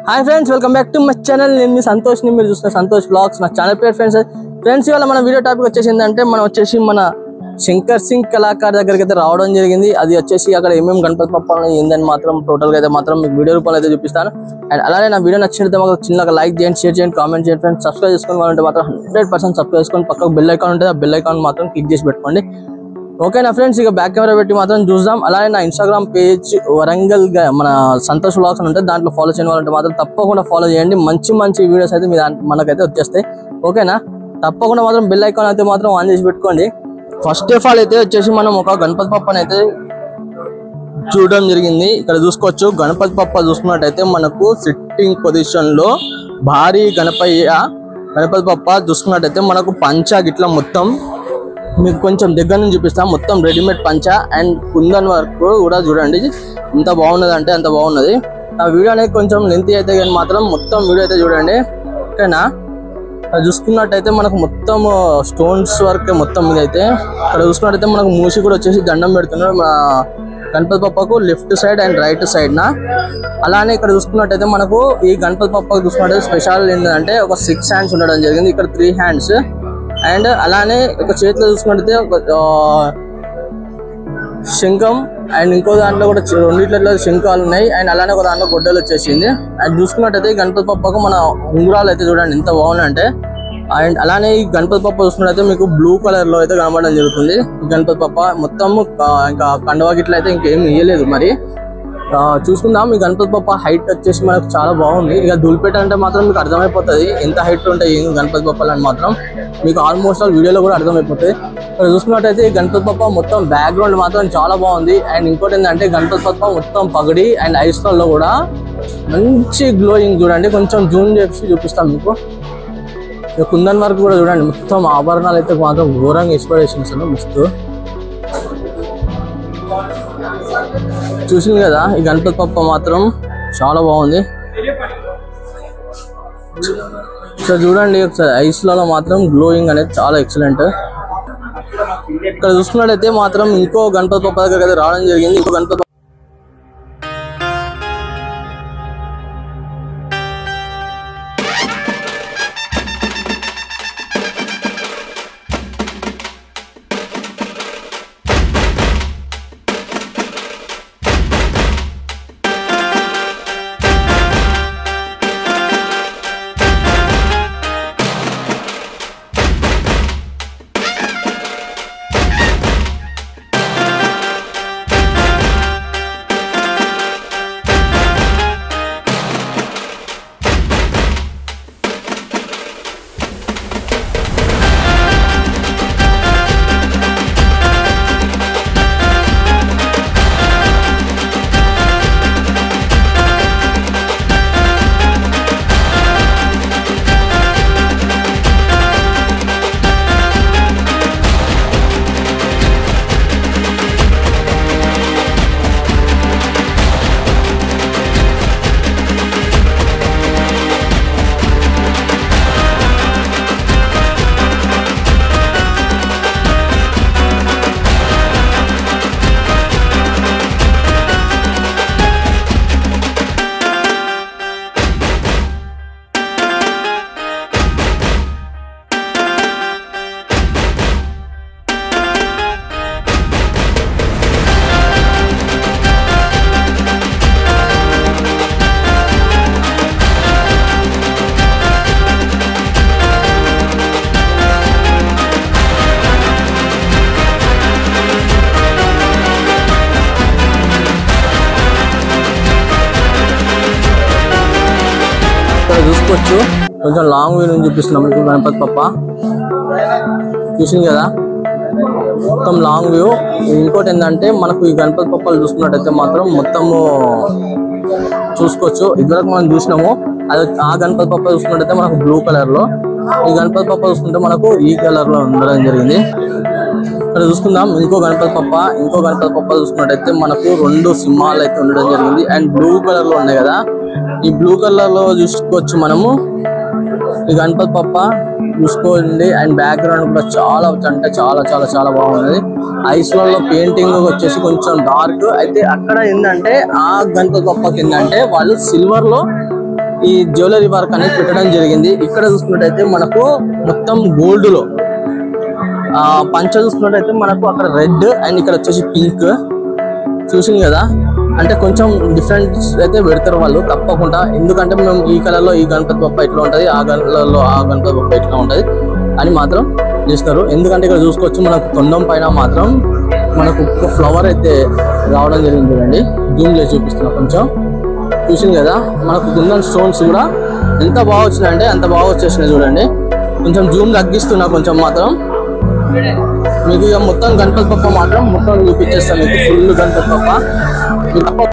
hi friends welcome back to my channel నేను మీ సంతోష్ని మీరు చూస్తున్న సంతోష్ బ్లాగ్స్ నా ఛానల్ పేరు ఫ్రెండ్స్ ఫ్రెండ్స్ ఇవాళ మన వీడియో టాపిక్ వచ్చేసి ఏంటంటే మనం వచ్చేసి మన శంకర్ సింగ్ కళాకార్ దగ్గరికి అయితే రావడం జరిగింది అది వచ్చేసి అక్కడ ఏమేమి గణపతి పప్పాలు ఏందని మాత్రం టోటల్గా అయితే మాత్రం మీకు వీడియో రూపంలో అయితే చూపిస్తాను అండ్ అలానే నా వీడియో నచ్చినట్లయితే మాకు చిన్నగా లైక్ చేయండి షేర్ చేయండి కామెంట్ చేయండి ఫ్రెండ్స్ సబ్స్క్రైబ్ చేసుకుని వాళ్ళంటే మాత్రం హండ్రెడ్ పర్సెంట్ సబ్స్క్రైబ్ చేసుకొని పక్కకు బెల్ ఐకాన్ ఉంటుంది ఆ బెల్ ఐకాన్ మాత్రం క్లిక్ చేసి పెట్టుకోండి ఓకేనా ఫ్రెండ్స్ ఇక బ్యాక్ కెమెరా పెట్టి మాత్రం చూద్దాం అలానే నా ఇన్స్టాగ్రామ్ పేజ్ వరంగల్ గా- మన సంతోష్ వ్లాగ్స్ అని ఉంటుంది దాంట్లో ఫాలో చేయని వాళ్ళంటే మాత్రం తప్పకుండా ఫాలో చేయండి మంచి మంచి వీడియోస్ అయితే మీ దాంట్లో మనకైతే వచ్చేస్తాయి ఓకేనా తప్పకుండా మాత్రం బెల్ ఐకాన్ అయితే మాత్రం ఆన్ చేసి పెట్టుకోండి ఫస్ట్ ఆఫ్ ఆల్ అయితే వచ్చేసి మనం ఒక గణపతి పప్పని అయితే చూడడం జరిగింది ఇక్కడ చూసుకోవచ్చు గణపతి పప్ప చూసుకున్నట్టయితే మనకు సిట్టింగ్ పొజిషన్ లో భారీ గణపయ్య గణపతి పప్ప చూసుకున్నట్టయితే మనకు పంచా గిట్ల మొత్తం మీకు కొంచెం దగ్గర నుంచి చూపిస్తాం మొత్తం రెడీమేడ్ పంచ అండ్ కుందన్ వర్క్ కూడా చూడండి ఎంత బాగున్నది అంటే అంత బాగున్నది ఆ వీడియో అనేది కొంచెం లెంత్ అయితే కానీ మాత్రం మొత్తం వీడియో అయితే చూడండి ఓకేనా అది చూసుకున్నట్టయితే మనకు మొత్తం స్టోన్స్ వర్క్ మొత్తం మీద అయితే ఇక్కడ చూసుకున్నట్టయితే మనకు మూసి కూడా వచ్చేసి దండం పెడుతున్నారు మన గణపతి పప్పకు left side and right side నా అలానే ఇక్కడ చూసుకున్నట్టయితే మనకు ఈ గణపతి పప్పకు చూసుకున్నట్టయితే స్పెషల్ ఏంటంటే ఒక సిక్స్ హ్యాండ్స్ ఉండడం జరిగింది ఇక్కడ త్రీ హ్యాండ్స్ అండ్ అలానే ఒక చేతిలో చూసుకున్నట్టయితే ఒక ఆ, శంఖం అండ్ ఇంకో దాంట్లో కూడా చి- రెండిట్లలో శంఖాలు ఉన్నాయి అండ్ అలానే ఒక దాంట్లో గొడ్డలు వచ్చేసింది అండ్ చూసుకున్నట్టయితే ఈ గణపతి పప్పకు మన ఉంగరాలు అయితే చూడండి ఎంత బాగున్నాయంటే అండ్ అలానే ఈ గణపతి పప్ప చూసుకున్నట్టయితే మీకు బ్లూ కలర్ లో అయితే కనబడడం జరుగుతుంది ఈ గణపతి పప్ప మొత్తం ఇంకా కండవా గిట్ల అయితే ఇంకేం ఇయ్యలేదు మరి ఆ, చూసుకుందాం ఈ గణపతి పప్ప హైట్ వచ్చేసి మనకు చాలా బాగుంది ఇక దులిపేట అంటే మాత్రం మీకు అర్థమైపోతుంది ఎంత హైట్ ఉంటాయి ఈ గణపతి పప్పలు అని మాత్రం మీకు ఆల్మోస్ట్ ఆల్ వీడియోలో కూడా అర్థమైపోతుంది ఇక్కడ చూసుకున్నట్టయితే ఈ గణపతి పప్ప మొత్తం బ్యాక్గ్రౌండ్ మాత్రం చాలా బాగుంది అండ్ ఇంకోటి ఏంటంటే గణపతి పప్ప మొత్తం పగడి అండ్ ఐస్ లో కూడా మంచి గ్లోయింగ్ చూడండి కొంచెం జూమ్ చేసి చూపిస్తాం మీకు ఇక కుందన్ వరకు కూడా చూడండి మొత్తం ఆభరణాలు అయితే మాత్రం ఘోరంగా ఇన్స్పిరేషన్స్ మస్తు చూసింది కదా ఈ గణపతి పప్ప మాత్రం చాలా బాగుంది ఇక్కడ చూడండి ఒకసారి ఐస్ లలో మాత్రం గ్లోయింగ్ అనేది చాలా ఎక్సలెంట్ ఇక్కడ చూసుకున్నట్టయితే మాత్రం ఇంకో గణపతి పప్ప దగ్గర అయితే రావడం జరిగింది ఇంకో గణపతి పప్ప- ఇక్కడ చూసుకోవచ్చు కొంచెం లాంగ్ వ్యూ నుంచి చూపిస్తున్నాం మీకు గణపతి పప్ప చూసింది కదా మొత్తం లాంగ్ వ్యూ ఇంకోటి ఏంటంటే మనకు ఈ గణపతి పప్పలు చూసుకున్నట్టయితే మాత్రం మొత్తము చూసుకోవచ్చు ఇదివరకు మనం చూసినాము అది ఆ గణపతి పప్ప చూసుకున్నట్టయితే మనకు బ్లూ కలర్ లో ఈ గణపతి పప్ప చూసుకుంటే మనకు ఈ కలర్ లో ఉండడం జరిగింది ఇక్కడ చూసుకుందాం ఇంకో గణపతి పప్ప ఇంకో గణపతి పప్ప చూసుకున్నట్టయితే మనకు రెండు సింహాలు అయితే ఉండడం జరిగింది అండ్ బ్లూ కలర్ లో ఉన్నాయి కదా ఈ బ్లూ కలర్ లో చూసుకోవచ్చు మనము ఈ గణపతి పప్ప చూసుకోండి అండ్ బ్యాక్గ్రౌండ్ కూడా చాలా అంటే చాలా చాలా చాలా బాగున్నది ఐస్లలో పెయింటింగ్ వచ్చేసి కొంచెం డార్క్ అయితే అక్కడ ఏంటంటే ఆ గణపతి పప్పకి ఏంటంటే వాళ్ళు సిల్వర్ లో ఈ జ్యువెలరీ వర్క్ అనేది పెట్టడం జరిగింది ఇక్కడ చూసుకున్నట్టయితే మనకు మొత్తం గోల్డ్ లో ఆ పంచ చూసుకున్నట్టయితే మనకు అక్కడ రెడ్ అండ్ ఇక్కడ వచ్చేసి పింక్ చూసింది కదా అంటే కొంచెం డిఫరెంట్ అయితే పెడతారు వాళ్ళు తప్పకుండా ఎందుకంటే మేము ఈ కలర్ లో ఈ గణపతి బొప్ప ఇట్లా ఉంటది ఆ కలర్ లో ఆ గణపతి బొప్ప ఇట్లా ఉంటది అని మాత్రం చేస్తారు ఎందుకంటే ఇక్కడ చూసుకోవచ్చు మనకు తొండం పైన మాత్రం మనకు ఒక ఫ్లవర్ అయితే రావడం జరిగింది చూడండి జూమ్ చేసి చూపిస్తున్నా కొంచెం చూసింది కదా మనకు కుందన్ స్టోన్స్ కూడా ఎంత బాగా వచ్చినాయంటే అంత బాగా వచ్చేసినాయి చూడండి కొంచెం జూమ్ తగ్గిస్తున్నా కొంచెం మాత్రం మీకు ఇక మొత్తం గణపతి పప్ప మాత్రం మొత్తం చూపించేస్తాను మీకు ఫుల్ గణపతి పప్ప మీకు తప్ప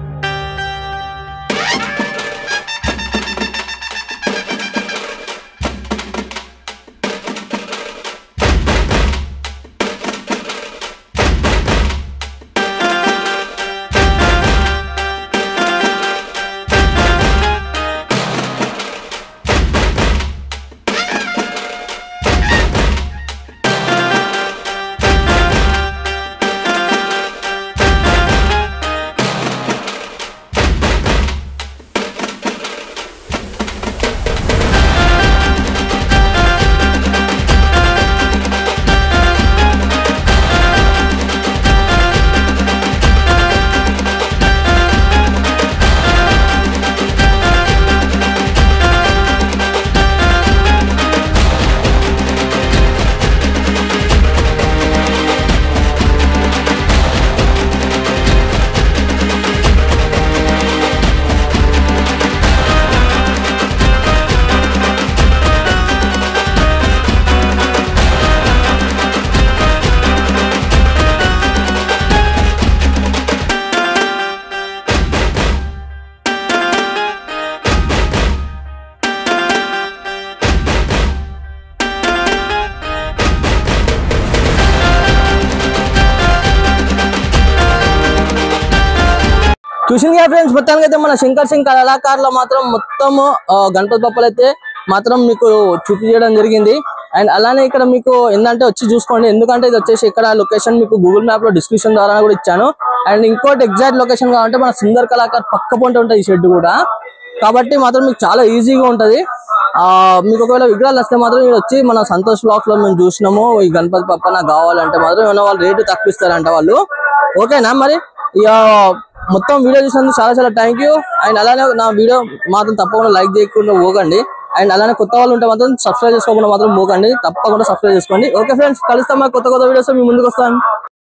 చూసింది కదా ఫ్రెండ్స్ మొత్తానికి అయితే మన శంకర్ సింగ్ కళాకారులు మాత్రం మొత్తం గణపతి బొప్పలు అయితే మాత్రం మీకు చూపించడం జరిగింది అండ్ అలానే ఇక్కడ మీకు ఏంటంటే వచ్చి చూసుకోండి ఎందుకంటే ఇది వచ్చేసి ఇక్కడ లొకేషన్ మీకు గూగుల్ మ్యాప్ లో డిస్క్రిప్షన్ ద్వారా కూడా ఇచ్చాను అండ్ ఇంకోటి ఎగ్జాక్ట్ లొకేషన్ కావాలంటే మన సుందర్ కళాకార్ పక్క పొంట ఉంటుంది ఈ షెడ్ కూడా కాబట్టి మాత్రం మీకు చాలా ఈజీగా ఉంటది ఆ మీకు ఒకవేళ విగ్రహాలు వస్తే మాత్రం మీరు వచ్చి మన సంతోష్ బ్లాక్స్ లో మేము చూసినాము ఈ గణపతి పప్ప నాకు కావాలంటే మాత్రం ఏమైనా వాళ్ళు రేటు తక్కువ ఇస్తారంట వాళ్ళు ఓకేనా మరి ఇక మొత్తం వీడియో చూసినందుకు చాలా చాలా థ్యాంక్ యూ అండ్ అలానే నా వీడియో మాత్రం తప్పకుండా లైక్ చేయకుండా పోకండి అండ్ అలానే కొత్త వాళ్ళు ఉంటే మాత్రం సబ్స్క్రైబ్ చేసుకోకుండా మాత్రం పోకండి తప్పకుండా సబ్స్క్రైబ్ చేసుకోండి ఓకే ఫ్రెండ్స్ కలుస్తాం మరి కొత్త కొత్త వీడియోస్ మీ ముందుకు వస్తాను